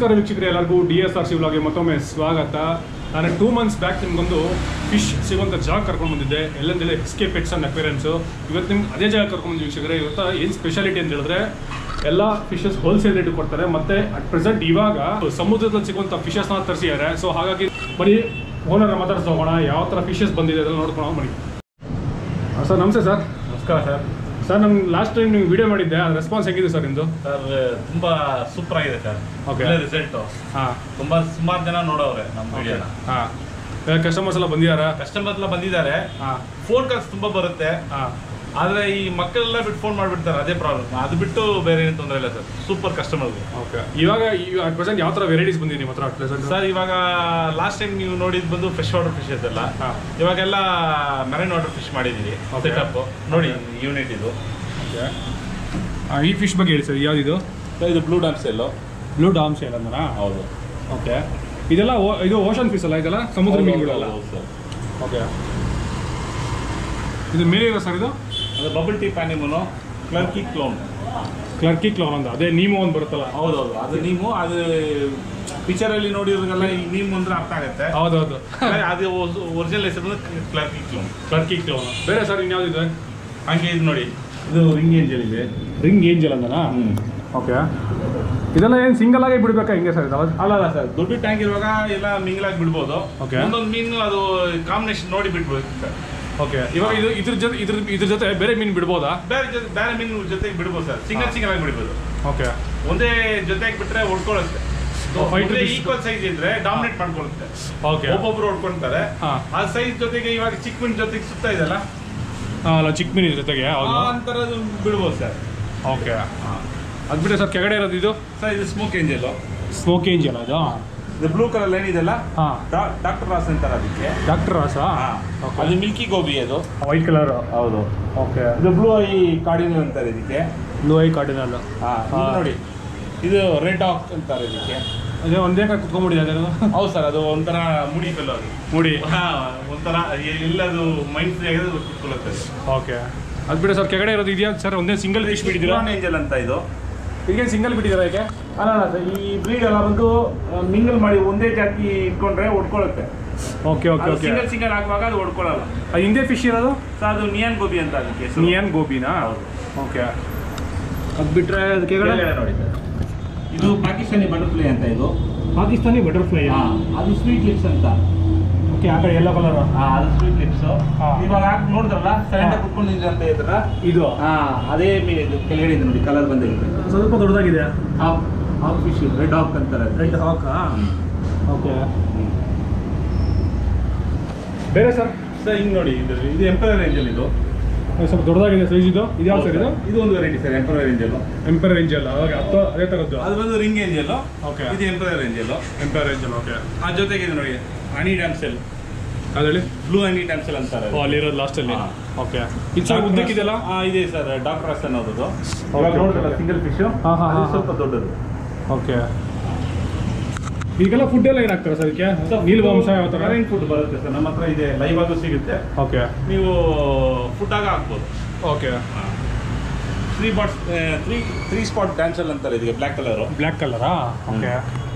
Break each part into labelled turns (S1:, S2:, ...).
S1: ನಮಸ್ಕಾರ ವೀಕ್ಷಕರೇ ಎಲ್ಲರಿಗೂ ಡಿ ಎಸ್ ಆರ್ ಸಿ ವ್ಲಾಗ್ಗೆ ಮತ್ತೊಮ್ಮೆ ಸ್ವಾಗತ ನಾನು ಟೂ ಮಂತ್ಸ್ ಬ್ಯಾಕ್ ನಿಮ್ಗೊಂದು ಫಿಶ್ ಸಿಗುವಂಥ ಜಾಗ ಕರ್ಕೊಂಡು ಬಂದಿದ್ದೆ ಎಲ್ಲಂದೇಳಿ ಎಸ್ಕೆ ಪೆಟ್ಸ್ ಅಂಡ್ ಅಕ್ವೇರಿಯನ್ಸು ಇವತ್ತು ನಿಮ್ಗೆ ಅದೇ ಜಾಗ ಕರ್ಕೊಂಡು ಬಂದು ವೀಕ್ಷಕರೇ ಇವತ್ತು ಏನು ಸ್ಪೆಷಾಲಿಟಿ ಅಂತ ಹೇಳಿದ್ರೆ ಎಲ್ಲ ಫಿಶಸ್ ಹೋಲ್ಸೇಲ್ ರೇಟ್ ಕೊಡ್ತಾರೆ ಮತ್ತೆ ಅಟ್ ಪ್ರೆಸೆಂಟ್ ಇವಾಗ ಸಮುದ್ರದಲ್ಲಿ ಸಿಗುವಂಥ ಫಿಶಸ್ನ ತರಿಸಿದ್ದಾರೆ ಸೊ ಹಾಗಾಗಿ ಬರೀ ಓನರ್ ಮಾತಾಡ್ತಾ ಹೋಗೋಣ ಯಾವ ಥರ ಫಿಶಸ್ ಬಂದಿದೆ ಅದೆಲ್ಲ ನೋಡ್ಕೊಂಡು ಬನ್ನಿ ಸರ್ ನಮಸ್ತೆ ಸರ್
S2: ನಮಸ್ಕಾರ ಸರ್
S1: ಸರ್ ನಮ್ಗೆ ಲಾಸ್ಟ್ ಟೈಮ್ ನೀವು ವಿಡಿಯೋ ಮಾಡಿದ್ದೆ ಅದು ರೆಸ್ಪಾನ್ಸ್ ಹೆಂಗಿದೆ ಸರ್ ನಿಮ್ಮದು
S2: ಸರ್ ತುಂಬಾ ಸೂಪರ್ ಆಗಿದೆ ಸರ್
S1: Okay.
S2: ಒಳ್ಳೆ ರಿಸಲ್ಟ್
S1: ಹಾಂ
S2: ತುಂಬಾ ಸುಮಾರು ಜನ ನೋಡವ್ರೆ ನಮ್ಮ ವಿಡಿಯೋನ
S1: ಹಾಂ ಕಸ್ಟಮರ್ಸ್ ಎಲ್ಲ ಬಂದಿದ್ದಾರಾ
S2: ಕಸ್ಟಮರ್ ಎಲ್ಲ ಬಂದಿದ್ದಾರೆ
S1: ಹಾಂ
S2: ಫೋನ್ ಕಾಲ್ಸ್ ತುಂಬಾ ಬರುತ್ತೆ
S1: ಹಾಂ
S2: ಆದ್ರೆ ಈ ಮಕ್ಕಳೆಲ್ಲ ಬಿಟ್ಟು ಫೋನ್ ಮಾಡ್ಬಿಡ್ತಾರೆ ಅದೇ ಪ್ರಾಬ್ಲಮ್ ಅದು ಬಿಟ್ಟು ಬೇರೆ ಏನು ತೊಂದರೆ ಇಲ್ಲ ಸರ್ ಸೂಪರ್ ಕಸ್ಟಮರ್
S1: ಓಕೆ ಇವಾಗ ಅಟ್ ಪ್ರೆಸೆಂಟ್ ಯಾವ ಥರ ವೆರೈಟೀಸ್ ಬಂದಿದೆ ನಿಮ್ಮ ಹತ್ರ ಅಟ್ ಪ್ರೆಸೆಂಟ್
S2: ಸರ್ ಇವಾಗ ಲಾಸ್ಟ್ ಟೈಮ್ ನೀವು ನೋಡಿದ್ ಬಂದು ಫ್ರೆಶ್ ವಾಟರ್ ಫಿಶಸ್ ಎಲ್ಲ
S1: ಹಾ.
S2: ಇವಾಗೆಲ್ಲ ಮೆರೈನ್ ವಾಟರ್ ಫಿಶ್ ಮಾಡಿದೀವಿ
S1: Okay.
S2: ಸೆಟಪ್ ನೋಡಿ ಯೂನಿಟ್ ಇದು
S1: ಈ ಫಿಶ್ ಬಗ್ಗೆ ಹೇಳಿ ಸರ್ ಯಾವ್ದಿದು
S2: ಸರ್ ಇದು blue damsel yellow
S1: blue damsel ಅಂದನಾ
S2: ಹೌದು
S1: ಓಕೆ ಇದೆಲ್ಲ ಓ- ಇದು ಓಷನ್ ಫಿಶ್ ಅಲ್ಲ ಇದೆಲ್ಲ ಸಮುದ್ರ ಮೀನುಗಳಲ್ಲ
S2: ಸರ್
S1: ಓಕೆ ಇದು ಮೇಲೆ ಇರೋ ಸರ್ ಇದು
S2: ಅದು bubble tip animal clarkii clown
S1: clarkii clown ಅಂತ ಅದೇ ನೀಮೋ ಒಂದು ಬರುತ್ತಲ್ಲ
S2: ಹೌದೌದು ಅದು ನೀವು ಅದು ಪಿಕ್ಚರ್ ಅಲ್ಲಿ ನೋಡಿರೋದೆಲ್ಲ ಈ ನೀವು ಅಂದ್ರೆ ಅರ್ಥ ಆಗುತ್ತೆ
S1: ಹೌದೌದು
S2: ಆದ್ರೆ ಅದು ಒರಿಜಿನಲ್ ಹೆಸರು ಕ್ಲರ್ಕಿ ಕ್ಲೋನ್
S1: ಕ್ಲರ್ಕಿ ಕ್ಲೋನ್ ಬೇರೆ ಸರ್ ಇನ್ಯಾವ್ದಿದೆ
S2: ಹಂಗೆ ಇದು ನೋಡಿ ಇದು ರಿಂಗ್ ಏಂಜಲ್ ಇದೆ
S1: ರಿಂಗ್ ಏಂಜಲ್ ಅಂದನಾ ಓಕೆ ಇದೆಲ್ಲ ಏನು ಸಿಂಗಲ್ ಆಗಿ ಬಿಡ್ಬೇಕಾ ಹಿಂಗೆ ಸರ್ ಇದಲ್ಲ
S2: ಅಲ್ಲ ಅಲ್ಲ ಸರ್ ದೊಡ್ಡ ಟ್ಯಾಂಕ್ ಇರುವಾಗ ಎಲ್ಲ ಮಿಂಗ್ಲಾಗಿ ಬಿಡ್ಬೋದು
S1: Okay.
S2: ಒಂದೊಂದು ಮೀನು ಅದು ಕಾಂಬಿನೇಷನ್ ನೋಡಿ ಬಿಡ್ಬೋದು ಸರ್
S1: ಓಕೆ ಇವಾಗ ಇದು ಇದ್ರ ಜೊತೆ ಇದ್ರ ಇದ್ರ ಜೊತೆ ಬೇರೆ ಮೀನು ಬಿಡ್ಬೋದಾ
S2: ಬೇರೆ ಜೊತೆ ಬೇರೆ ಮೀನು ಜೊತೆಗೆ ಬಿಡ್ಬೋದು ಸರ್ ಸಿಂಗಲ್ ಸಿಂಗಲ್ ಆಗಿ ಬಿಡ್ಬೋದು
S1: ಓಕೆ
S2: ಒಂದೇ ಜೊತೆಗೆ ಬಿಟ್ರೆ ಹೊಡ್ಕೊಳ್ಳುತ್ತೆ
S1: Oh, fight fish.
S2: Equal size ಇದ್ರೆ ಡಾಮಿನೇಟ್ ಮಾಡ್ಕೊಳ್ಳುತ್ತೆ
S1: ಓಕೆ
S2: ಒಬ್ಬೊಬ್ರು ಹೊಡ್ಕೊಂತಾರೆ
S1: ಹಾ.
S2: ಆ ಸೈಜ್ ಜೊತೆಗೆ ಇವಾಗ ಚಿಕ್ಕ ಮೀನ್ ಜೊತೆಗೆ ಸುತ್ತ ಇದೆಲ್ಲ
S1: ಅಲ್ಲ ಚಿಕ್ಕ ಮೀನು ಜೊತೆಗೆ ಹೌದು
S2: ಆ ಅಂತರದ್ದು ಬಿಡ್ಬೋದು ಸರ್
S1: ಓಕೆ ಅದು ಬಿಟ್ಟರೆ ಸರ್ ಕೆಳಗಡೆ ಇರೋದು ಇದು
S2: ಸರ್ ಇದು ಸ್ಮೋಕ್ ಏಂಜಲ್
S1: ಸ್ಮೋಕ್ ಏಂಜಲ್ ಅದು
S2: ಇದು ಬ್ಲೂ ಕಲರ್ ಏನಿದೆಲ್ಲ
S1: ಹಾಂ
S2: ಡಾಕ್ಟರ್ ರಾಸ್ ಅಂತಾರೆ ಅದಕ್ಕೆ
S1: ಡಾಕ್ಟರ್ ರಾಸ Okay.
S2: ಅದು ಮಿಲ್ಕಿ ಗೋಬಿ ಅದು
S1: ವೈಟ್ ಕಲರ್
S2: ಹೌದು
S1: ಓಕೆ
S2: ಇದು ಬ್ಲೂ ಐ ಕಾರ್ಡಿನಲ್ ಅಂತಾರೆ ಇದಕ್ಕೆ
S1: ಬ್ಲೂ ಐ ಕಾರ್ಡಿನಲ್
S2: ಹಾ, ಇದು
S1: ಹಾ.
S2: ನೋಡಿ ಇದು ರೆಡ್ ಆಕ್ ಅಂತಾರೆ ಇದಕ್ಕೆ
S1: ಅದೇ ಒಂದೇ ಕಡೆ ಕುತ್ಕೊಂಡ್ಬಿಟ್ಟಿದೆ ಅದೇನು
S2: ಹೌದು ಸರ್ ಅದು ಒಂಥರ ಮುಡಿ ಫೆಲ್ ಅದು
S1: ಮುಡಿ
S2: ಹಾ, ಒಂಥರ ಎಲ್ಲದು ಮೈಂಡ್ ಫ್ರೀ ಆಗಿದೆ ಕುತ್ಕೊಳ್ಳುತ್ತೆ
S1: ಓಕೆ ಅದು ಬಿಟ್ಟರೆ ಸರ್ ಕೆಳಗಡೆ ಇರೋದು ಇದೆಯಾ ಸರ್ ಒಂದೇ ಸಿಂಗಲ್ ಫಿಶ್ ಬಿಟ್ಟಿದ್ದೀರಾ
S2: ಏಂಜಲ್ ಅಂತ ಇದು
S1: ಇದಕ್ಕೆ ಸಿಂಗಲ್ ಬಿಟ್ಟಿದ್ದೀರಾ ಯಾಕೆ
S2: ಅಲ್ಲ ಅಲ್ಲ ಸರ್ ಈ ಬ್ರೀಡ್ ಎಲ್ಲ ಬಂದು ಮಿಂಗಲ್ ಮಾಡಿ ಒಂದೇ ಜಾತಿ ಇಟ್ಕೊಂಡ್ರೆ ಹೊಡ್ಕೊಳ್ಳುತ್ತೆ
S1: okay okay okay
S2: single single ಹಾಕುವಾಗ ಅದು ಹೊಡ್ಕೊಳ್ಳಲ್ಲ
S1: ಅದು ಹಿಂದೆ ಫಿಶ್ ಇರೋದು
S2: ಸೊ ಅದು ನಿಯನ್ ಗೋಬಿ ಅಂತ ಅದಕ್ಕೆ ಹೆಸರು.
S1: ನಿಯನ್ ಗೋಬಿನಾ ಓಕೆ ಅದು ಬಿಟ್ಟರೆ ಅದು ಕೆಳಗಡೆ
S2: ಕೆಳಗಡೆ ನೋಡಿ ಸರ್. ಇದು ಪಾಕಿಸ್ತಾನಿ ಬಟರ್ಫ್ಲೈ ಅಂತ ಇದು
S1: ಪಾಕಿಸ್ತಾನಿ ಬಟರ್ಫ್ಲೈ
S2: ಹಾ, ಅದು ಸ್ವೀಟ್ ಲಿಪ್ಸ್ ಅಂತ
S1: ಓಕೆ ಆ ಕಡೆ ಎಲ್ಲೋ ಕಲರ್
S2: ಹಾ, ಅದು ಸ್ವೀಟ್ ಲಿಪ್ಸ್
S1: ಹಾ.
S2: ಇವಾಗ ಹಾಕಿ ನೋಡಿದ್ರಲ್ಲ ಸೈಡ್
S1: ಹಾ.
S2: ಕುತ್ಕೊಂಡಿದ್ರೆ ಅಂತ ಇದ್ರ
S1: ಇದು
S2: ಹಾ ಅದೇ ಮೀನು ಇದು ಕೆಳಗಡೆ ಇದೆ ನೋಡಿ ಕಲರ್ ಬಂದಿರುತ್ತೆ
S1: ಸ್ವಲ್ಪ ದೊಡ್ಡದಾಗಿದೆ
S2: half half fish red hawk ಅಂತಾರೆ ಅದಕ್ಕೆ.
S1: ರೆಡ್ ಹಾಕಾ ಓಕೆ ಬೇರೆ ಸರ್
S2: ಸರ್ ಹಿಂಗ್ ನೋಡಿ ಇದು ಇದು ಎಂಪೈರ್ ರೇಂಜಲ್ ಇದು
S1: ಸ್ವಲ್ಪ ದೊಡ್ಡದಾಗಿದೆ ಸೈಜ್ ಇದು ಇದು ಯಾವ ಸರ್ ಇದು
S2: ಇದು ಒಂದು variety sir emperor angel
S1: emperor ರೇಂಜ್ ಅಲ್ಲ ಅವಾಗ ಹತ್ತು ಅದೇ ತರದ್ದು
S2: ಅದು ಬಂದು ರಿಂಗ್ ಏಂಜಲ್
S1: Okay.
S2: ಇದು ಎಂಪೈರ್ ರೇಂಜಲ್
S1: ಎಂಪರ್ ರೇಂಜ್ ಅಲ್ಲ ಓಕೆ
S2: ಆ ಜೊತೆಗೆ ಇದು ನೋಡಿ ಹನಿ ಡ್ಯಾಮ್ಸೆಲ್
S1: ಅದ್ರಲ್ಲಿ
S2: ಬ್ಲೂ ಹನಿ ಡ್ಯಾಮ್ಸೆಲ್ ಅಂತಾರೆ
S1: ಓ ಅಲ್ಲಿರೋದು ಲಾಸ್ಟಲ್ಲಿ
S2: ಹಾ.
S1: ಓಕೆ ಇದು ಸರ್ ಉದ್ದಕ್ಕಿದೆಯಲ್ಲ
S2: ಹಾ ಇದೆ ಸರ್ ಡಾಕ್ಟರ್ ಅಸ್ ಅನ್ನೋದು
S1: Okay,
S2: ಇವಾಗ ನೋಡಿದ್ರಲ್ಲ
S1: okay.
S2: ಸಿಂಗಲ್ ಫಿಶ್
S1: ಹಾ, ಹಾ, ಹಾ,
S2: ಸ್ವಲ್ಪ ದೊಡ್ಡದು
S1: ಓಕೆ ಈಗೆಲ್ಲ ಫುಡ್ ಎಲ್ಲ ಏನಾಗ್ತಾರೆ ಸರ್ ಅದಕ್ಕೆ ನೀಲವಂಶ ಯಾವ ಥರ
S2: ಕರೆಂಟ್ ಫುಡ್ ಬರುತ್ತೆ ಸರ್ ನಮ್ಮ ಹತ್ರ ಇದೆ ಲೈವ್ ಆಗೂ ಸಿಗುತ್ತೆ
S1: ಓಕೆ
S2: ನೀವು ಫುಡ್ ಆಗ ಹಾಕ್ಬೋದು
S1: ಓಕೆ
S2: ತ್ರೀ ಬಾಟ್ಸ್ ತ್ರೀ ತ್ರೀ ಸ್ಪಾಟ್ ಡ್ಯಾನ್ಸಲ್ ಅಂತಾರೆ ಇದಕ್ಕೆ ಬ್ಲ್ಯಾಕ್ ಕಲರು
S1: ಬ್ಲ್ಯಾಕ್ ಕಲರಾ ಓಕೆ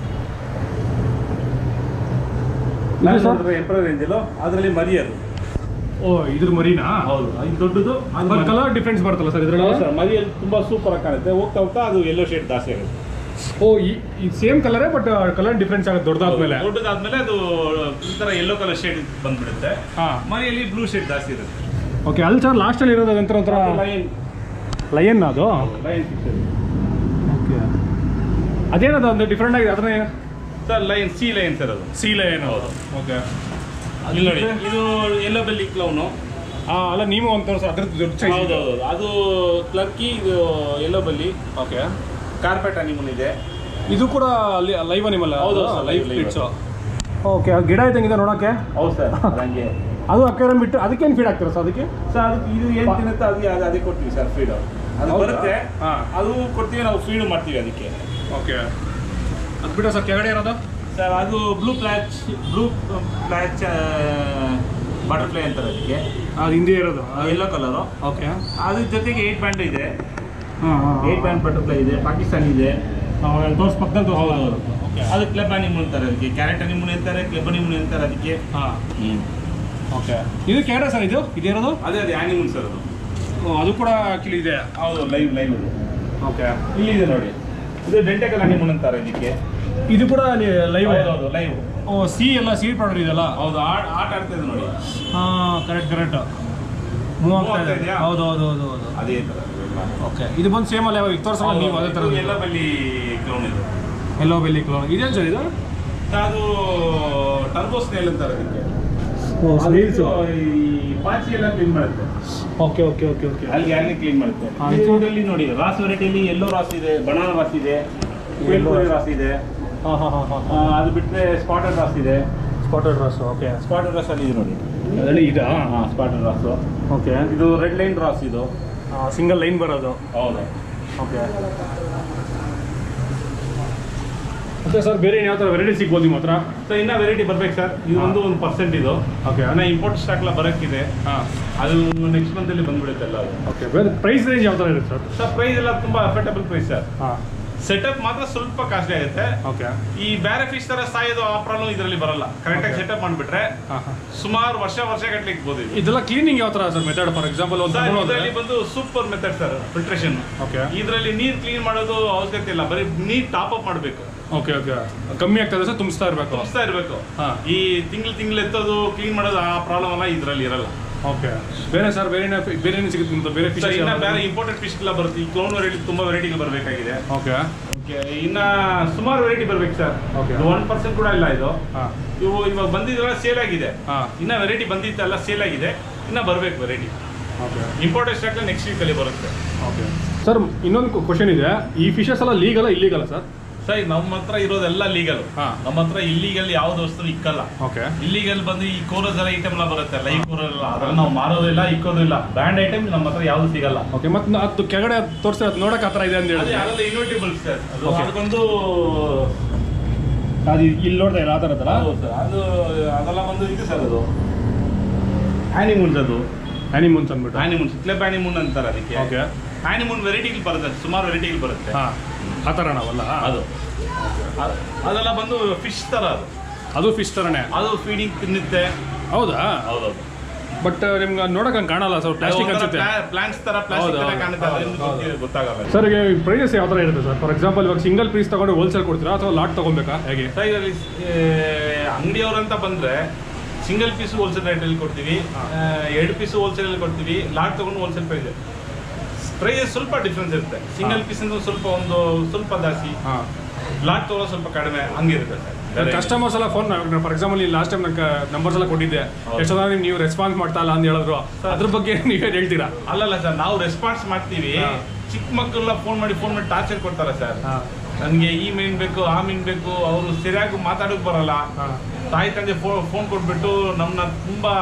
S2: ನಾನು
S1: ಇದು ಸರ್
S2: ನೋಡಿದ್ರೆ ಎಂಪ್ರರ್ ರೇಂಜಲು ಅದರಲ್ಲಿ ಮರಿ ಅದು
S1: ಓ ಇದ್ರ ಮರಿನಾ
S2: ಹೌದು ಇದು ದೊಡ್ಡದು ಅದು ಮರಿ.
S1: ಕಲರ್ ಡಿಫ್ರೆನ್ಸ್ ಬರ್ತಲ್ಲ ಸರ್ ಇದ್ರಲ್ಲಿ
S2: ಹೌದು ಸರ್ ಮರಿಯಲ್ಲಿ ತುಂಬಾ ಸೂಪರ್ ಆಗಿ ಕಾಣುತ್ತೆ ಹೋಗ್ತಾ ಹೋಗ್ತಾ ಅದು ಎಲ್ಲೋ ಶೇಡ್ ಜಾಸ್ತಿ ಆಗುತ್ತೆ
S1: ಓ ಈ ಸೇಮ್ ಕಲರೇ ಬಟ್ ಕಲರ್ ಡಿಫ್ರೆನ್ಸ್ ಆಗುತ್ತೆ ದೊಡ್ಡದಾದ್ಮೇಲೆ
S2: ದೊಡ್ಡದಾದ್ಮೇಲೆ ಅದು ಈ ತರ ಎಲ್ಲೋ ಕಲರ್ ಶೇಡ್ ಬಂದ್ಬಿಡುತ್ತೆ
S1: ಹಾ
S2: ಮರಿಯಲ್ಲಿ ಬ್ಲೂ ಶೇಡ್ ಜಾಸ್ತಿ ಇರುತ್ತೆ
S1: ಓಕೆ ಅಲ್ಲಿ ಸರ್ ಲಾಸ್ಟಲ್ಲಿ ಇರೋದು ಅದೊಂಥರ ಒಂಥರ
S2: ಲೈನ್
S1: ಲಯನ್ ಅದು
S2: ಲೈನ್
S1: ಓಕೆ ಅದೇನದು ಒಂದು ಡಿಫ್ರೆಂಟ್ ಆಗಿದೆ ಅದನ್ನ
S2: sir line sea line sir ಅದು
S1: ಸಿ ಲಯನ್
S2: ಹೌದು.
S1: ಓಕೆ
S2: ಇಲ್ಲಿ ನೋಡಿ ಇದು ಎಲ್ಲೋ ಬೆಲ್ಲಿ ಕ್ಲೌನು
S1: ಹಾಂ ಅಲ್ಲ ನೀವು ಒಂದು ತೋರಿಸ ಅದ್ರದ್ದು ದೊಡ್ಡ ಸೈಜ್
S2: ಹೌದೌದು ಅದು ಕ್ಲರ್ಕಿ ಇದು ಎಲ್ಲೋ ಬಲ್ಲಿ
S1: ಓಕೆ
S2: ಕಾರ್ಪೆಟ್ ಅನಿಮಲ್ ಇದೆ
S1: ಇದು ಕೂಡ ಲೈವ್ ಅನಿಮಲ್
S2: ಹೌದು sir,
S1: ಲೈವ್
S2: live, live.
S1: ಫಿಟ್ಸು ಓಕೆ ಗಿಡ ಇದ್ದಂಗಿದೆ ನೋಡೋಕ್ಕೆ
S2: ಹೌದು ಸರ್ ಹಂಗೆ
S1: ಅದು ಅಕ್ವೇರಿಯಂ ಬಿಟ್ಟು ಅದಕ್ಕೇನು ಫೀಡ್ ಆಗ್ತಾರೆ ಸರ್ ಅದಕ್ಕೆ
S2: ಸರ್ ಅದಕ್ಕೆ ಇದು ಏನು ತಿನ್ನುತ್ತೆ ಅದು ಅದು ಅದೇ ಕೊಡ್ತೀವಿ ಸರ್ ಫೀಡ್ ಅದು
S1: ಹೌದಾ?
S2: ಬರುತ್ತೆ
S1: ಹಾ.
S2: ಅದು ಕೊಡ್ತೀವಿ ನಾವು ಫೀಡ್ ಮಾಡ್ತೀವಿ ಅದಕ್ಕೆ
S1: ಓಕೆ ಅದು ಬಿಟ್ಟು ಸರ್ ಕೆಳಗಡೆ ಇರೋದು
S2: ಸರ್ ಅದು blue blotch blue blotch butterfly ಅಂತಾರೆ ಅದಕ್ಕೆ
S1: ಅದು ಹಿಂದೆ ಇರೋದು
S2: ಎಲ್ಲೋ ಕಲರು
S1: ಓಕೆ
S2: ಅದ್ರ ಜೊತೆಗೆ ಏಟ್ ಬ್ಯಾಂಡ್ ಇದೆ
S1: ಹಾಂ ಹಾಂ
S2: ಏಟ್ ಬ್ಯಾಂಡ್ ಬಟರ್ಫ್ಲೈ ಇದೆ ಪಾಕಿಸ್ತಾನಿ ಇದೆ
S1: ತೋರ್ಸ್ ಪಕ್ಕದಲ್ಲಿ
S2: ಹೌದು
S1: ತೋರ್ಸ್ ಓಕೆ
S2: ಅದು ಕ್ಲಬ್ ಅನಿಮಲ್ ಅಂತಾರೆ ಅದಕ್ಕೆ ಕ್ಯಾರೆಟ್ ಅನಿಮಲ್ ಅಂತಾರೆ ಕ್ಲಬ್ ಅನಿಮಲ್ ಅಂತಾರೆ ಅದಕ್ಕೆ
S1: ಹಾಂ ಓಕೆ ಇದು ಕ್ಯಾರ ಸರ್ ಇದು ಇದೇನದು
S2: ಅದೇ ಅದೇ ಆನಿಮಲ್ ಸರ್ ಅದು
S1: ಓ, ಅದು ಕೂಡ ಆಕ್ಚುಲಿ ಇದೆ
S2: ಹೌದು ಲೈವ್ ಲೈವ್ ಅದು
S1: ಓಕೆ
S2: ಇಲ್ಲಿದೆ ನೋಡಿ ಇದು ಡೆಂಟಕಲ್ ಅನಿಮಲ್ ಅಂತಾರೆ ಇದಕ್ಕೆ
S1: ಇದು ಕೂಡ ಲೈವ್
S2: ಹೌದು ಲೈವ್
S1: ಓ ಸಿ ಎಲ್ಲ ಸಿ ಪ್ರಾಡಕ್ಟ್ ಇದೆಲ್ಲ
S2: ಹೌದು ಆಟ ಆಟ ಆಡ್ತಾ ಇದೆ ನೋಡಿ
S1: ಹಾಂ ಕರೆಕ್ಟ್ ಕರೆಕ್ಟ್ ಮೂವ್ ಆಗ್ತಾ
S2: ಆಗ್ತಾ
S1: ಇದೆ
S2: ಇದೆಯಾ?
S1: ಹೌದು ಹೌದು ಹೌದು ಹೌದು
S2: ಅದೇ ಥರ
S1: ಓಕೆ ಇದು ಬಂದು ಸೇಮ್ ಅಲ್ಲ ಯಾವ ತೋರಿಸಲ್ಲ ನೀವು ಅದೇ ಥರ
S2: ಎಲ್ಲ ಬಲ್ಲಿ ಕ್ಲೌನ್ ಇದು
S1: ಎಲ್ಲೋ ಬೆಲ್ಲಿ ಕ್ಲೋನ್ ಇದೇನು ಸರ್ ಇದು
S2: ಅದು ಟರ್ಬೋ ಸ್ನೇಲ್ ಅಂತಾರೆ ಅದಕ್ಕೆ
S1: ಓ
S2: ಅದು ಈ ಪಾಚಿ ಎಲ್ಲ ಕ್ಲೀನ್ ಮಾಡುತ್ತೆ
S1: ಓಕೆ ಓಕೆ ಓಕೆ ಓಕೆ
S2: ಅಲ್ಲಿ ಅಲ್ಲಿ ಕ್ಲೀನ್ ಮಾಡುತ್ತೆ
S1: ಹಾ,
S2: ಇದರಲ್ಲಿ ನೋಡಿ ರಾಸ್ ವೆರೈಟಿಯಲ್ಲಿ ಎಲ್ಲೋ ರಾಸ್ ಇದೆ ಬನಾನಾ ರಾಸ್ ಇದೆ
S1: Yellow
S2: ಪೇಲ್ಪುರಿ ರಾಸ್ ಇದೆ
S1: ಹಾಂ ಹಾಂ ಹಾಂ ಹಾಂ
S2: ಆ, ಅದು ಬಿಟ್ಟರೆ ಸ್ಪಾಟೆಡ್ ರಾಸ್ ಇದೆ
S1: spotted wrasse okay
S2: spotted wrasse ಅಲ್ಲಿ ಇದೆ ನೋಡಿ
S1: ಅದರಲ್ಲಿ ಇದಾ
S2: ಹಾಂ ಸ್ಪಾಟೆಡ್ ರಾಸು
S1: ಓಕೆ
S2: ಇದು ರೆಡ್ ಲೈನ್ ರಾಸ್ ಇದು
S1: ಸಿಂಗಲ್ ಲೈನ್ ಬರೋದು
S2: ಹೌದು
S1: ಓಕೆ ಮತ್ತೆ ಸರ್ ಬೇರೆ ಯಾವ ಥರ ವೆರೈಟಿ ಸಿಗ್ಬೋದು ನಿಮ್ಮ ಹತ್ರ
S2: ಸೊ ಇನ್ನ ವೆರೈಟಿ ಬರ್ಬೇಕು ಸರ್ ಇದು
S1: ಹಾ.
S2: ಒಂದು ಒಂದು ಪರ್ಸೆಂಟ್ ಇದು
S1: ಓಕೆ
S2: ಅನ್ನ ಇಂಪೋರ್ಟ್ ಸ್ಟಾಕ್ ಎಲ್ಲ ಬರೋಕ್ಕಿದೆ
S1: ಹಾಂ
S2: ಅದು ನೆಕ್ಸ್ಟ್ ಮಂತಲ್ಲಿ ಬಂದ್ಬಿಡುತ್ತೆ ಎಲ್ಲ ಅದು
S1: ಓಕೆ ಬೇರೆ ಪ್ರೈಸ್ ರೇಂಜ್ ಯಾವ ಥರ ಇರುತ್ತೆ ಸರ್
S2: ಸರ್ ಪ್ರೈಸ್ ಎಲ್ಲ ತುಂಬಾ ಅಫೋರ್ಡಬಲ್ ಪ್ರೈಸ್ ಸರ್
S1: ಹಾಂ
S2: ಸೆಟಪ್ ಮಾತ್ರ ಸ್ವಲ್ಪ ಕಾಸ್ಟ್ಲಿ ಆಗುತ್ತೆ
S1: ಓಕೆ
S2: ಈ ಬೇರೆ ಫಿಶ್ ತರ ಸಾಯೋದು ಆ ಪ್ರಾಬ್ಲಮ್ ಇದರಲ್ಲಿ ಬರಲ್ಲ ಕರೆಕ್ಟಾಗಿ
S1: Okay.
S2: ಸೆಟಪ್ ಮಾಡಿಬಿಟ್ರೆ
S1: ಹಾಂ ಹಾಂ
S2: ಸುಮಾರು ವರ್ಷ ವರ್ಷ ಗಟ್ಟಲೆ ಇಕ್ಬೋದು ಇದು
S1: ಇದೆಲ್ಲ ಕ್ಲೀನಿಂಗ್ ಯಾವ ಥರ ಸರ್ ಮೆಥಡ್ ಫಾರ್ ಎಕ್ಸಾಂಪಲ್ ಒಂದು
S2: ಸರ್
S1: ತಗೊಂಡೋದ್ರೆ
S2: ಇದರಲ್ಲಿ ಬಂದು super method sir filtration
S1: okay
S2: ಇದರಲ್ಲಿ ನೀರು ಕ್ಲೀನ್ ಮಾಡೋದು ಅವಶ್ಯಕತೆ ಇಲ್ಲ ಬರೀ ನೀರು ಟಾಪ್ ಅಪ್ ಮಾಡಬೇಕು
S1: ಓಕೆ ಓಕೆ ಕಮ್ಮಿ ಆಗ್ತದೆ ಸರ್ ತುಂಬಿಸ್ತಾ ಇರಬೇಕು
S2: ತುಂಬಿಸ್ತಾ ಇರಬೇಕು
S1: ಹಾಂ
S2: ಈ ತಿಂಗಳು ತಿಂಗಳು ಎತ್ತೋದು ಕ್ಲೀನ್ ಮಾಡೋದು ಆ ಪ್ರಾಬ್ಲಮ್ ಎಲ್ಲ ಇದರಲ್ಲಿ ಇರಲ್ಲ
S1: ಓಕೆ ಬೇರೆ ಸರ್ ಬೇರೆ ಬೇರೆ ಏನು ಸಿಗುತ್ತೆ ನಿಮ್ದು ಬೇರೆ ಫಿಶ್
S2: ಸರ್ ಇನ್ನ ಬೇರೆ ಇಂಪಾರ್ಟೆಂಟ್ ಫಿಶ್ ಎಲ್ಲ ಬರುತ್ತೆ ಈ ಕ್ಲೋನ್ ವೆರೈಟಿ ತುಂಬಾ ವೆರೈಟಿಗಳು ಬರಬೇಕಾಗಿದೆ
S1: ಓಕೆ
S2: ಓಕೆ ಇನ್ನ ಸುಮಾರು ವೆರೈಟಿ ಬರ್ಬೇಕು ಸರ್
S1: Okay.
S2: ಒನ್ ಪರ್ಸೆಂಟ್ ಕೂಡ ಇಲ್ಲ ಇದು
S1: ಹಾಂ
S2: ಇವು ಇವಾಗ ಬಂದಿದ್ದೆಲ್ಲ ಸೇಲ್ ಆಗಿದೆ
S1: ಹಾಂ
S2: ಇನ್ನ ವೆರೈಟಿ ಬಂದಿದ್ದೆಲ್ಲ ಸೇಲ್ ಆಗಿದೆ ಇನ್ನ ಬರಬೇಕು variety
S1: okay
S2: important stock next ವೀಕಲ್ಲಿ ಬರುತ್ತೆ
S1: ಓಕೆ ಸರ್ ಇನ್ನೊಂದು ಕ್ವಶನ್ ಇದೆ ಈ ಫಿಶಸ್ ಎಲ್ಲ ಲೀಗಲ್ಲ ಇಲ್ಲೀಗಲ್ಲ ಸರ್
S2: ಸರ್ ನಮ್ಮ ಹತ್ರ ಇರೋದೆಲ್ಲ ಲೀಗಲ್
S1: ಹಾ.
S2: ನಮ್ಮ ಹತ್ರ ಇಲ್ಲಿಗಲ್ ಯಾವ್ದು ವಸ್ತು ಇಕ್ಕಲ್ಲ
S1: ಓಕೆ
S2: ಇಲ್ಲಿಗಲ್ ಬಂದು ಈ ಕೋರಸ್ ಎಲ್ಲ ಐಟಮ್ ಎಲ್ಲ ಬರುತ್ತೆ ಲೈವ್ ಕೋರಸ್ ಎಲ್ಲ ಅದ್ರಲ್ಲಿ ನಾವು ಮಾರೋದಿಲ್ಲ ಇಕ್ಕೋದಿಲ್ಲ ಬ್ರ್ಯಾಂಡ್ ಐಟಮ್ ನಮ್ಮ ಹತ್ರ ಯಾವ್ದು ಸಿಗಲ್ಲ
S1: ಓಕೆ ಮತ್ತು ಅದು ಕೆಳಗಡೆ ತೋರಿಸಿ ಅದು ನೋಡಕ್ಕೆ ಆ ಥರ ಇದೆ ಅಂತ
S2: ಅದೇ
S1: ಹೇಳಿದ್ರೆ
S2: ಅದೆಲ್ಲ ಇನ್ವರ್ಟಿಬಲ್ ಸರ್ ಅದು
S1: Okay.
S2: ಅದಕ್ಕೊಂದು
S1: ಅದು ಇಲ್ಲಿ ನೋಡ್ತಾ ಇಲ್ಲ ಆ ಥರದ್ದಲ್ಲ
S2: ಹೌದು sir. ಅದು ಅದೆಲ್ಲ ಬಂದು ಇದು ಸರ್ ಅದು ಆನಿಮೂನ್ಸ್ ಅದು
S1: ಆನಿಮೂನ್ಸ್ ಅಂದ್ಬಿಟ್ಟು
S2: ಆನಿಮೂನ್ಸ್ ಕ್ಲಬ್ ಆನಿಮೂನ್ ಅಂತಾರೆ ಅದಕ್ಕೆ
S1: ಓಕೆ
S2: ಆನಿಮೂನ್ ವೆರೈಟಿಗಳು ಬರುತ್ತೆ ಸುಮಾರು ವೆರೈಟಿಗಳು ಬರುತ್ತೆ
S1: ಹಾಂ ಆ ಥರ ನಾವಲ್ಲ
S2: ಅದು ಅದ್- ಅದೆಲ್ಲ ಬಂದು ಫಿಶ್ ತರ ಅದು
S1: ಅದು ಫಿಶ್ ಥರನೇ
S2: ಅದು ಫೀಡಿಂಗ್ ತಿನ್ನುತ್ತೆ
S1: ಹೌದಾ
S2: ಹೌದೌದು
S1: ಬಟ್ ನಿಮ್ಗೆ ನೋಡಕ್ಕೆ ಹಂಗೆ ಕಾಣಲ್ಲ ಸರ್ ಪ್ಲಾಸ್ಟಿಕ್ ಅನ್ಸುತ್ತೆ
S2: ಪ್ಲಾಂಟ್ಸ್ ತರ
S1: ಹೌದು,
S2: ಪ್ಲಾಸ್ಟಿಕ್ ತರ
S1: ಹೌದು,
S2: ಕಾಣುತ್ತೆ ಅದರಿಂದ
S1: ಹೌದು.
S2: ಗೊತ್ತಿ- ಗೊತ್ತಾಗಲ್ಲ
S1: ಸರ್ ಈಗ ಪ್ರೈಸಸ್ ಯಾವ ಥರ ಇರುತ್ತೆ ಸರ್ ಫಾರ್ ಎಕ್ಸಾಂಪಲ್ ಇವಾಗ ಸಿಂಗಲ್ ಪೀಸ್ ತಗೊಂಡು ಹೋಲ್ಸೇಲ್ ಕೊಡ್ತೀರಾ ಅಥವಾ ಲಾಟ್ ತಗೊಬೇಕಾ ಹೇಗೆ
S2: ಸರ್ ಇದರಲ್ಲಿ ಅಂಗಡಿಯವ್ರಂತ ಬಂದ್ರೆ ಸಿಂಗಲ್ ಪೀಸ್ ಹೋಲ್ಸೇಲ್ ರೇಟಲ್ಲಿ ಕೊಡ್ತೀವಿ
S1: ಹಾ.
S2: ಆ, ಎರಡು ಪೀಸ್ ಹೋಲ್ಸೇಲ್ ಕೊಡ್ತೀವಿ ಲಾಟ್ ತಗೊಂಡು ಹೋಲ್ಸೇಲ್ ಪ್ರೈಸ್ ಪ್ರೈಸ್ ಸ್ವಲ್ಪ ಡಿಫ್ರೆನ್ಸ್ ಇರುತ್ತೆ ಸಿಂಗಲ್
S1: ಹಾ.
S2: ಪೀಸ್ ಅಂದ್ರೆ ಸ್ವಲ್ಪ ಒಂದು ಸ್ವಲ್ಪ ಜಾಸ್ತಿ
S1: ಹಾಂ
S2: ಲಾಟ್ ತಗೊಳ್ಳೋ ಸ್ವಲ್ಪ ಕಡಿಮೆ ಹಂಗಿರುತ್ತೆ ಸರ್
S1: ಕಸ್ಟಮರ್ಸ್ ಎಲ್ಲ phone for example last time ನಂಗೆ ನಂಬರ್ಸ್ ಎಲ್ಲ ಕೊಟ್ಟಿದ್ದೆ
S2: ಹೌದು.
S1: ಎಷ್ಟು ಜನ ನೀವು ರೆಸ್ಪಾನ್ಸ್ ಮಾಡ್ತಾ ಇಲ್ಲ ಅಂತ ಹೇಳಿದ್ರು ಅದ್ರ ಬಗ್ಗೆ ನೀವೇನು ಹೇಳ್ತೀರಾ
S2: ಅಲ್ಲಲ್ಲ ಸರ್ ನಾವು ರೆಸ್ಪಾನ್ಸ್ ಮಾಡ್ತೀವಿ
S1: ಹಾ.
S2: ಚಿಕ್ಕ ಮಕ್ಕಳೆಲ್ಲ ಫೋನ್ ಮಾಡಿ ಫೋನ್ ಮಾಡಿ ಟಾರ್ಚರ್ ಕೊಡ್ತಾರೆ ಸರ್
S1: ಹಾಂ
S2: ನನಗೆ ಈ ಮೀನ್ ಬೇಕು ಆ ಮೀನ್ ಬೇಕು ಅವರು ಸರಿಯಾಗಿ ಮಾತಾಡೋಕೆ ಬರಲ್ಲ
S1: ಹಾಂ
S2: ತಾಯಿ ತಂದೆ ಫೋನ್ ಫೋನ್ ಕೊಟ್ಬಿಟ್ಟು ನಮ್ಮನ್ನ ತುಂಬಾ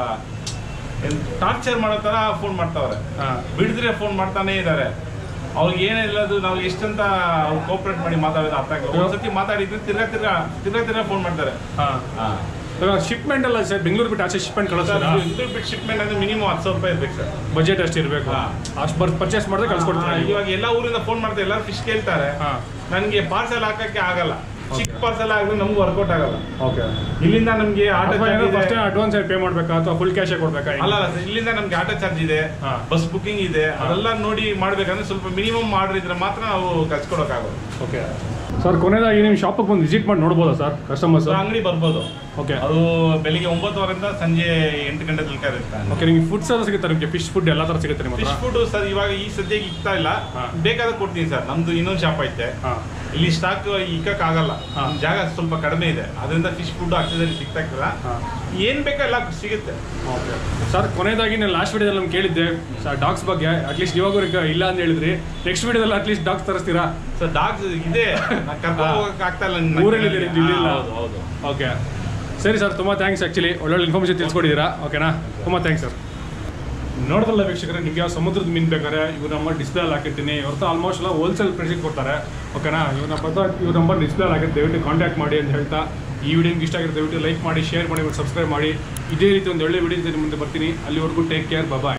S2: ಟಾರ್ಚರ್ ಮಾಡೋ ಥರ ಫೋನ್ ಮಾಡ್ತಾವ್ರೆ
S1: ಹಾಂ
S2: ಬಿಡಿದ್ರೆ ಫೋನ್ ಮಾಡ್ತಾನೆ ಇದ್ದಾರೆ ಅವ್ರಿಗೆ ಏನೇ ಇಲ್ಲದು ನಾವು ಎಷ್ಟಂತ ಅವ್ರು ಕೋಪರೇಟ್ ಮಾಡಿ ಮಾತಾಡೋದು ಅರ್ಥ ಆಗಲ್ಲ ಒಂದ್ಸತಿ ಮಾತಾಡಿದ್ರೆ ತಿರ್ಗಾ ತಿರ್ಗಾ ತಿರ್ಗಾ ತಿರ್ಗಾ ಫೋನ್ ಮಾಡ್ತಾರೆ
S1: ಹಾಂ ಇವಾಗ ಶಿಪ್ಮೆಂಟ್ ಎಲ್ಲ ಸರ್ ಬೆಂಗಳೂರು ಬಿಟ್ಟು ಆಚೆ ಶಿಪ್ಮೆಂಟ್
S2: ಸರ್
S1: ಕಳಿಸ್ತಾರಾ
S2: ಇಂಟರ್ ಬಿಟ್ ಶಿಪ್ಮೆಂಟ್ ಅಂದ್ರೆ ಮಿನಿಮಮ್ ಹತ್ತು ಸಾವಿರ ರೂಪಾಯಿ ಇರ್ಬೇಕು ಸರ್
S1: ಬಜೆಟ್ ಅಷ್ಟು ಇರಬೇಕು
S2: ಹಾ.
S1: ಅಷ್ಟು ಬರ್ ಪರ್ಚೇಸ್ ಮಾಡಿದ್ರೆ ಕಳ್ಸ್ಕೊಡ್ತಾರೆ ನೀವು.
S2: ಇವಾಗ ಎಲ್ಲ ಊರಿಂದ ಫೋನ್ ಮಾಡ್ತಾರೆ ಎಲ್ಲರೂ ಫಿಶ್ ಕೇಳ್ತಾರೆ
S1: ಹಾಂ
S2: ನನಗೆ ಪಾರ್ಸೆಲ್ ಹಾಕಕ್ಕೆ ಆಗಲ್ಲ ಚಿಕ್ಕ ಪಾರ್ಸೆಲ್ ಆಗಿದ್ರೆ ನಮ್ಗೆ ವರ್ಕೌಟ್ ಆಗಲ್ಲ
S1: ಓಕೆ
S2: ಇಲ್ಲಿಂದ ನಮ್ಗೆ ಆಟೋ ಚಾರ್ಜ್
S1: ಫಸ್ಟ್
S2: ಇದೆ
S1: ಅಡ್ವಾನ್ಸ್ ಪೇ ಮಾಡಬೇಕಾ ಅಥವಾ ಫುಲ್ ಕ್ಯಾಶೇ ಕೊಡ್ಬೇಕಾ
S2: ಅಲ್ಲ ಅಲ್ಲ ಸರ್ ಇಲ್ಲಿಂದ ನಮ್ಗೆ ಆಟೋ ಚಾರ್ಜ್ ಇದೆ
S1: ಹಾ.
S2: ಬಸ್ ಬುಕಿಂಗ್ ಇದೆ
S1: ಹಾ.
S2: ಅದೆಲ್ಲ ನೋಡಿ ಮಾಡ್ಬೇಕಂದ್ರೆ ಸ್ವಲ್ಪ ಮಿನಿಮಮ್ ಆರ್ಡರ್ ಇದ್ರೆ ಮಾತ್ರ ನಾವು ಕಳ್ಸ್ಕೊಡಕ್ಕಾಗೋದು
S1: ಓಕೆ ಸರ್ ಕೊನೆಯದಾಗಿ ನಿಮ್ಮ ಶಾಪಿಗೆ ಬಂದು ವಿಸಿಟ್ ಮಾಡಿ ನೋಡ್ಬೋದಾ ಸರ್ ಕಸ್ಟಮರ್ಸ್
S2: ಸೊ ಅಂಗಡಿ ಬರ್ಬೋದು
S1: ಓಕೆ
S2: ಅದು ಬೆಳಿಗ್ಗೆ ಒಂಬತ್ತುವರೆಯಿಂದ ಸಂಜೆ ಎಂಟು ಗಂಟೆ ತನಕ ಇರುತ್ತೆ
S1: ಓಕೆ ನಿಮಗೆ ಫುಡ್ಸ್ ಎಲ್ಲ ಸಿಗುತ್ತೆ ನಿಮಗೆ ಫಿಶ್ ಫುಡ್ ಎಲ್ಲ ಥರ ಸಿಗುತ್ತೆ ನಿಮ್ಮ
S2: ಫಿಶ್
S1: ಹತ್ರ
S2: ಫುಡ್ ಸರ್ ಇವಾಗ ಈ ಸದ್ಯಕ್ಕೆ ಇಕ್ತಾ ಇಲ್ಲ
S1: ಹಾ.
S2: ಬೇಕಾದ್ರೆ ಕೊಡ್ತೀನಿ ಸರ್ ನಮ್ದು ಇನ್ನೊಂದು ಶಾಪ್ ಐತೆ
S1: ಹಾಂ
S2: ಇಲ್ಲಿ ಸ್ಟಾಕ್ ಇಕ್ಕಕ್ ಆಗಲ್ಲ
S1: ಹಾ.
S2: ನಮ್ ಜಾಗ ಸ್ವಲ್ಪ ಕಡಿಮೆ ಇದೆ ಅದರಿಂದ ಫಿಶ್ ಫುಡ್ ಆಕ್ಸಿಜನ್ ಸಿಗ್ತಾ ಇಲ್ಲ
S1: ಹಾಂ
S2: ಏನ್ ಬೇಕೋ ಎಲ್ಲ ಸಿಗುತ್ತೆ
S1: ಓಕೆ ಸರ್ ಕೊನೆಯದಾಗಿ ನಾನು ಲಾಸ್ಟ್ ವಿಡಿಯೋದಲ್ಲಿ ನಮ್ಗೆ ಕೇಳಿದ್ದೆ ಸರ್ ಡಾಗ್ಸ್ ಬಗ್ಗೆ ಅಟ್ಲೀಸ್ಟ್ ಇವಾಗ ಇಲ್ಲ ಅಂತ ಹೇಳಿದ್ರಿ ನೆಕ್ಸ್ಟ್ ವಿಡಿಯೋದಲ್ಲಿ ಅಟ್ಲೀಸ್ಟ್ ಡಾಗ್ಸ್ ತರಿಸ್ತೀರಾ
S2: ಸರ್ ಡಾಗ್ಸ್ ಇದೆ ನಾನ್ ಕರ್ಕೊಂಡ್
S1: ಹಾ.
S2: ಹೋಗಕ್ ಆಗ್ತಾ ಇಲ್ಲ ನನ್ಗೆ.
S1: ಊರಲ್ಲಿ ಇದ್ದೀರಿ, ಇಲ್ಲಿ ಇಲ್ಲ.
S2: ಹೌದು ಹೌದು
S1: ಓಕೆ ಸರಿ ಸರ್ ತುಂಬ ಥ್ಯಾಂಕ್ಸ್ ಆ್ಯಕ್ಚುಲಿ ಒಳ್ಳೊಳ್ಳೆ ಇನ್ಫಾರ್ಮೇಷನ್ ತಿಳಿಸ್ಕೊಟ್ಟಿದ್ದೀರಾ ಓಕೆನಾ ತುಂಬ ಥ್ಯಾಂಕ್ಸ್ ಸರ್ ನೋಡ್ದಲ್ಲ ವೀಕ್ಷಕರೇ ನಿಮಗೆ ಯಾವ ಸಮುದ್ರದ ಮೀನು ಬೇಕಾದ್ರೆ ಇವ್ರ ನಂಬರ್ ಡಿಸ್ಪ್ಲೇ ಹಾಕಿರ್ತೀನಿ ಇವ್ರದ್ದು ಆಲ್ಮೋಸ್ಟ್ ಎಲ್ಲ ಹೋಲ್ಸೇಲ್ ಪ್ರೈಸಿಗೆ ಕೊಡ್ತಾರೆ ಓಕೆನಾ ಇವ್ರ ನಂಬರ್ ಇವ್ರ ನಂಬರ್ ಡಿಸ್ಪ್ಲೇ ಹಾಕಿರ್ತೀನಿ ದಯವಿಟ್ಟು ಕಾಂಟ್ಯಾಕ್ಟ್ ಮಾಡಿ ಅಂತ ಹೇಳ್ತಾ ಈ ವಿಡಿಯೋ ನಿಮ್ಗೆ ಇಷ್ಟ ಆಗಿರುತ್ತೆ ದಯವಿಟ್ಟು ಲೈಕ್ ಮಾಡಿ ಶೇರ್ ಮಾಡಿ ಸಬ್ಸ್ಕ್ರೈಬ್ ಮಾಡಿ ಇದೇ ರೀತಿ ಒಂದು ಒಳ್ಳೆ ವಿಡಿಯೋ ಮುಂದೆ ಬರ್ತೀನಿ ಅಲ್ಲಿವರೆಗೂ ಟೇಕ್ ಕೇರ್ ಬಾಯ್